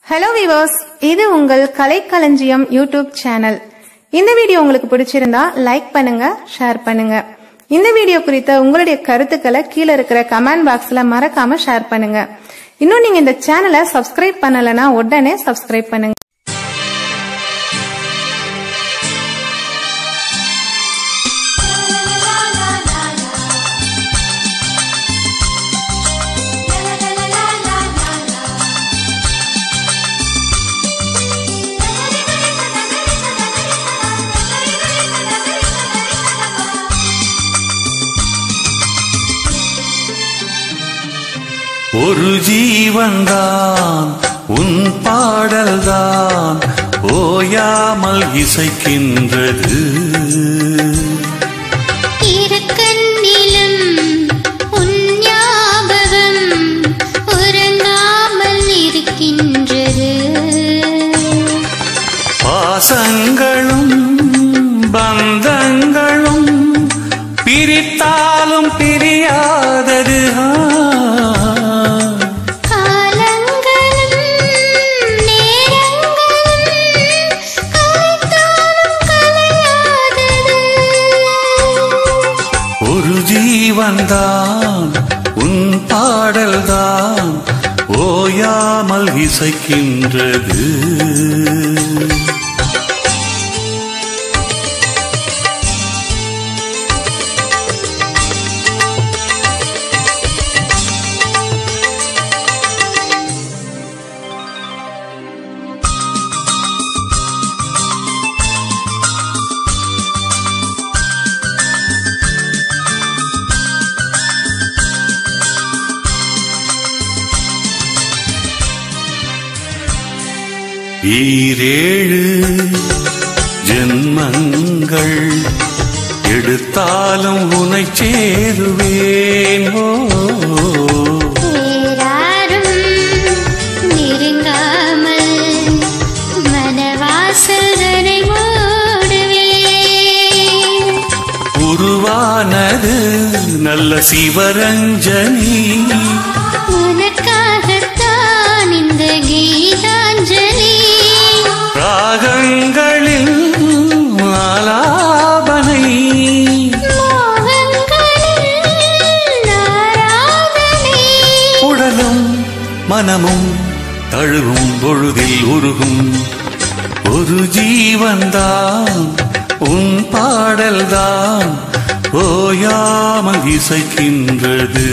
Hello viewers இது உங்கள் கலைக்களஞ்சியம் யூடியூப் சேனல் இந்த வீடியோ உங்களுக்கு பிடிச்சிருந்தா லைக் பண்ணுங்க ஷேர் பண்ணுங்க இந்த வீடியோ குறித்த உங்களுடைய கருத்துக்களை கீழே இருக்கிற கமெண்ட் பாக்ஸ்ல மறக்காம ஷேர் பண்ணுங்க இன்னும் நீங்க இந்த சேனலை சப்ஸ்கிரைப் பண்ணலனா உடனே சப்ஸ்கிரைப் பண்ணுங்க ஒரு ஜீவன்தான் உன் பாடல்தான் ஓயாமல் இசைக்கின்றது இருக்கண்ணிலும் உன் ஞாபகம் உறங்காமல் இருக்கின்றது பாசங்களும் பந்தங்களும் பிரித்தாலும் பிரியாதது ஆ. காலங்களும் நேரங்களும் கலைத்தாலும் கலையாதது ஒரு ஜீவன்தான் உன் பாடல்தான் ஓயாமல் இசைக்கின்றது ஈரேழு ஜென்மங்கள் எடுத்தாலும் உனை சேருவேன் ஓ வேறாரும் நெருங்காமல் மனவாசல்தனை மூடுவேன் உருவானது நல்ல சிவரஞ்சனி உனக்காகத்தான் இந்த கீதாஞ்சலி ராகங்களில் ஆலாபனை மோகங்களில் ஆராதனை உடலும் மனமும் தழுவும் பொழுதில் உருகும் ஒரு ஜீவன்தான் உன் பாடல்தான் ஓயாமல் இசைக்கின்றது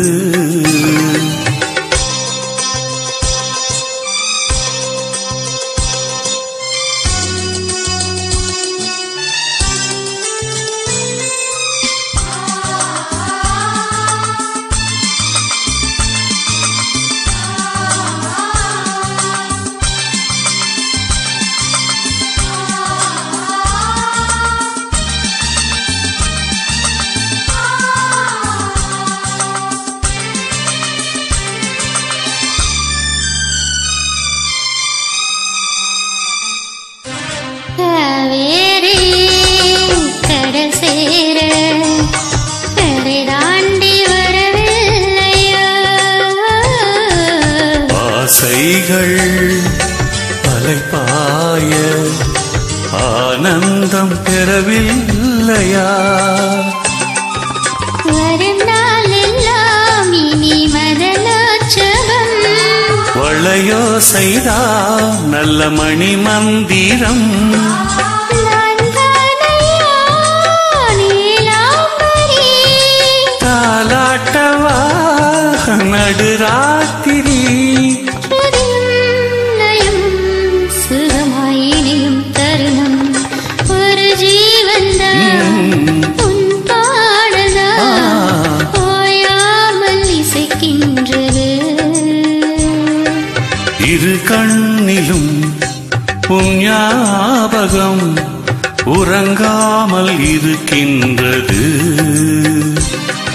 காவேரி கடல் சேர கரை தாண்டி வரவில்லையா ஆசைகள் அலைப்பாய ஆனந்தம் பெறவில்லையா வரும் நாளெல்லாம் இனி மதலோற்சவம் வளையோ செய்தா நல்ல மணி மந்திரம் நான் தானையா நீலாம்பரி தாலாட்டவா நடுராத்திரி சுதியும் லயம் சுகமாயினியும் தருணம் ஒரு ஜீவன்தான் உன் பாடதான் ஓயாமல் இசைக்கின்றது இரு கண்ணிலும் உன் ஞாபகம் உறங்காமல் இருக்கின்றது